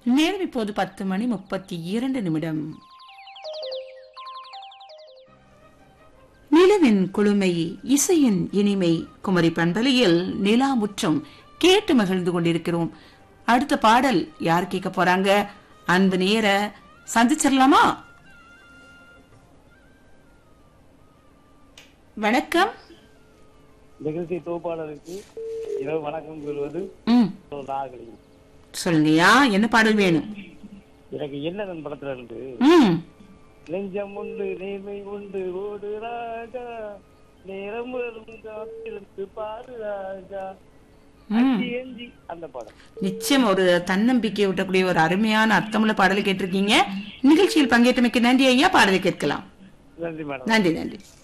நேரம் இப்போது பத்து மணி முப்பத்தி இரண்டு நிமிடம் நிலவின் குளுமை இசையின் இனிமை குமரி பண்பலையில் நிலா முற்றம் கேட்டு மகிழ்ந்து கொண்டிருக்கிறோம் அடுத்த பாடல் யார் கேட்க போறாங்க அன்பு நேர சந்திச்சிடலாமா வணக்கம் நிகழ்ச்சி தொகுப்பாளருக்கு இரவு வணக்கம் கூறுவது ம் நாகலி சொல்லுங்கய்யா என்ன பாடல் வேணும் எனக்கு என்ன படத்துல இருந்து ம் நெஞ்சம் உண்டு நேர்மை உண்டு ஓடு ராஜா நேரம் வரும் காத்திருந்து பாரு ராஜா அஞ்சி எஞ்சி அந்த படம் நிச்சயம் ஒரு தன்னம்பிக்கை ஊட்டக்கூடிய ஒரு அருமையான அர்த்தமுள்ள பாடலை கேட்டிருக்கீங்க நிகழ்ச்சியில் பங்கேற்றமைக்கு நன்றி ஐயா பாடலை கேட்கலாம் நன்றி மேடம் நன்றி நன்றி